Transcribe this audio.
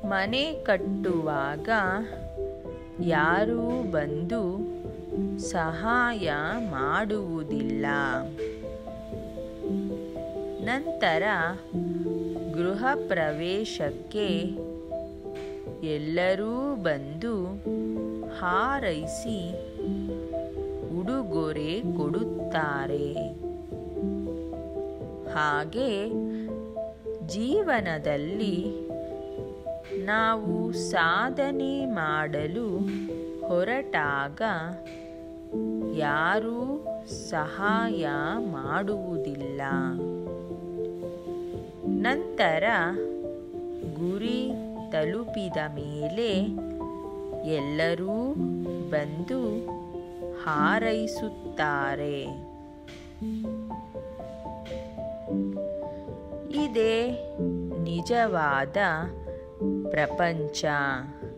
ಮನೆ ಕಟ್ಟುವಾಗ ಯಾರೂ ಬಂದು ಸಹಾಯ ಮಾಡುವುದಿಲ್ಲ ನಂತರ ಗೃಹ ಪ್ರವೇಶಕ್ಕೆ ಎಲ್ಲರೂ ಬಂದು ಹಾರೈಸಿ ಉಡುಗೊರೆ ಕೊಡುತ್ತಾರೆ ಹಾಗೆ ಜೀವನದಲ್ಲಿ ನಾವು ಸಾಧನೆ ಮಾಡಲು ಹೊರಟಾಗ ಯಾರೂ ಸಹಾಯ ಮಾಡುವುದಿಲ್ಲ ನಂತರ ಗುರಿ ತಲುಪಿದ ಮೇಲೆ ಎಲ್ಲರೂ ಬಂದು ಹಾರೈಸುತ್ತಾರೆ ಇದೇ ನಿಜವಾದ ಪ್ರಪಂಚ